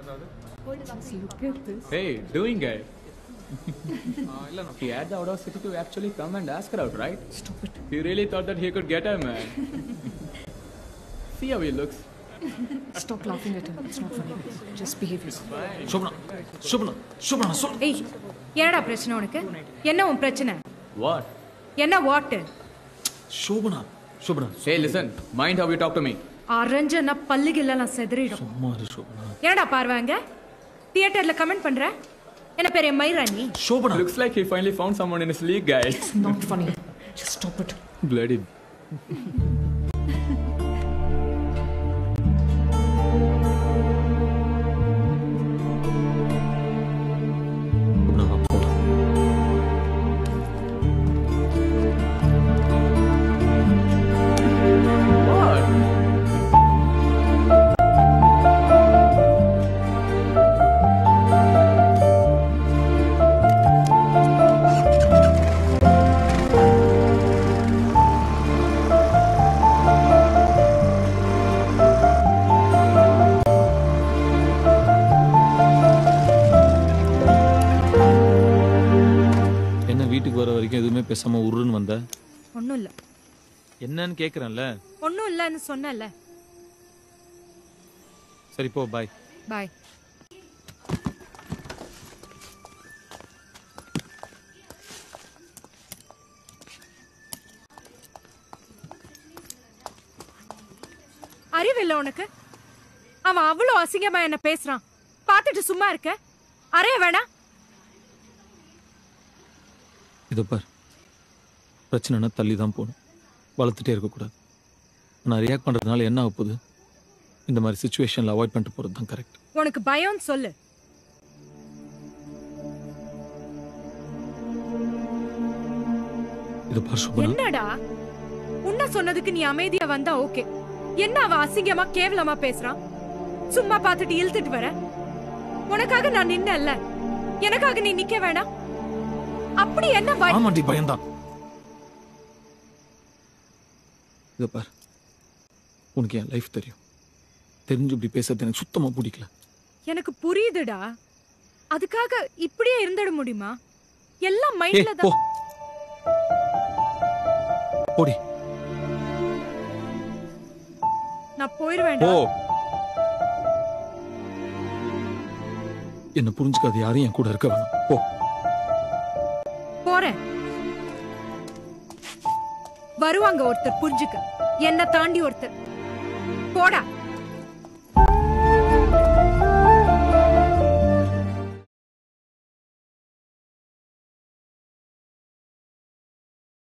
Look at this. Hey, doing it. he had the audacity to actually come and ask her out, right? Stop it. He really thought that he could get her, man. See how he looks. Stop laughing at him. It's not funny. Just behave yourself. Shobana Shobana Shobana சொல் ஏய் என்னடா பிரச்சனை உனக்கு என்ன உன் பிரச்சனை What? என்ன வாட்டு Shobana Shobana Hey, listen. Mind how you talk to me. அரைஞ்சனா பல்லுகில்லாம் செதறிடும் சும்மா இரு சோபனா என்னடா பார்வாங்க தியேட்டர்ல கமெண்ட் பண்ற என்ன பெரிய மயிராணி Shobana Looks like he finally found someone in his league, guys. It's not funny. Just stop it. Bloody. Shobana வா, போலாம் What? என்ன வீட்டுக்கு வர வரைக்கும் எதுவுமே பேசாம உருன்னு வந்த ஒன்றும் இல்லை என்னன்னு கேக்குறேன்ல ஒன்றும் இல்லைன்னு சொன்னல சரி போ பாய் பாய் அறிவில்லை உனக்கு அவன் அவ்வளோ அசிங்கமா என்ன பேசுறான் பார்த்துட்டு சும்மா இருக்க அறைய வேணாம் இதோ பார் பிரச்சனைனா தள்ளி தான் போகணும் வளர்த்துட்டே இருக்கக்கூடாது நான் ரியாக்ட் பண்ணுறதுனால என்ன ஆக போகுது இந்த மாதிரி சுச்சுவேஷனில் அவாய்ட் பண்ணிட்டு போகிறது தான் கரெக்ட் உனக்கு பயம்னு சொல்லு இது பார் சுபனா என்னடா உன்ன சொன்னதுக்கு நீ அமைதியா வந்தா ஓகே என்ன அவன் அசிங்கமா கேவலமா பேசுறான் சும்மா பார்த்துட்டு இழுத்துட்டு வர உனக்காக நான் நின்னல்ல எனக்காக நீ நிக்க வேணாம் அப்படி என்ன பய- ஆமாண்டி பயம்தான் இதோ பார் உனக்கு என் லைஃப் தெரியும் தெரிஞ்சு இப்படி பேசுறது எனக்கு சுத்தமாக பிடிக்கல எனக்கு புரியுதுடா அதுக்காக இப்படியே இருந்துட முடியுமா எல்லாம் ஏ மைண்ட்ல போ தான் போடி நான் போயிருவேன் போ என்ன புரிஞ்சுக்காது யாரும் என் கூட இருக்க வேணாம் போ போறேன் வருவாங்க ஒருத்தர் புரிஞ்சுக்க என்ன தாண்டி ஒருத்தர் போடா